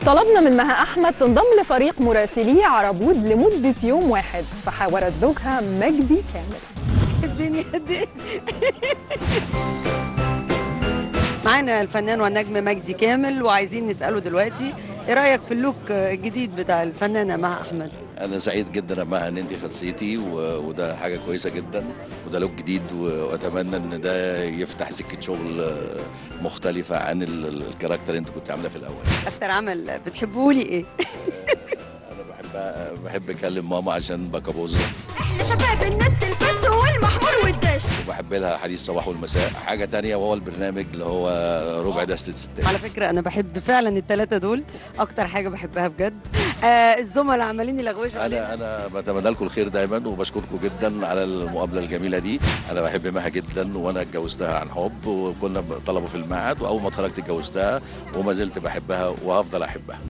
طلبنا من مها احمد تنضم لفريق مراسلي عربود لمده يوم واحد فحاورت زوجها مجدي كامل الدنيا دي معانا الفنان والنجم مجدي كامل وعايزين نسأله دلوقتي ايه رأيك في اللوك الجديد بتاع الفنانة مع أحمد انا سعيد جدا لما ان انت خصيتي و- وده حاجه كويسه جدا وده لوك جديد و- واتمنى ان ده يفتح سكه شغل آه، مختلفه عن ال- ال- الكاركتر اللي انت كنت عاملاه في الاول أكتر عمل بتحبه لي ايه؟ انا بحب بحب اكلم ماما عشان بكابوزه احنا شباب النت الفلتر والمحمول والدش وبحب لها حديث الصباح والمساء حاجه تانية وهو البرنامج اللي هو ربع دستة الستات على فكرة أنا بحب فعلا الثلاثة دول أكتر حاجة بحبها بجد آه الزملاء عمالين يلغوشوا علينا انا انا بتمنى لكم الخير دايما وبشكركم جدا على المقابله الجميله دي انا بحب مها جدا وانا اتجوزتها عن حب وكنا طلبوا في المعهد واول ما اتخرجت اتجوزتها وما زلت بحبها وهفضل احبها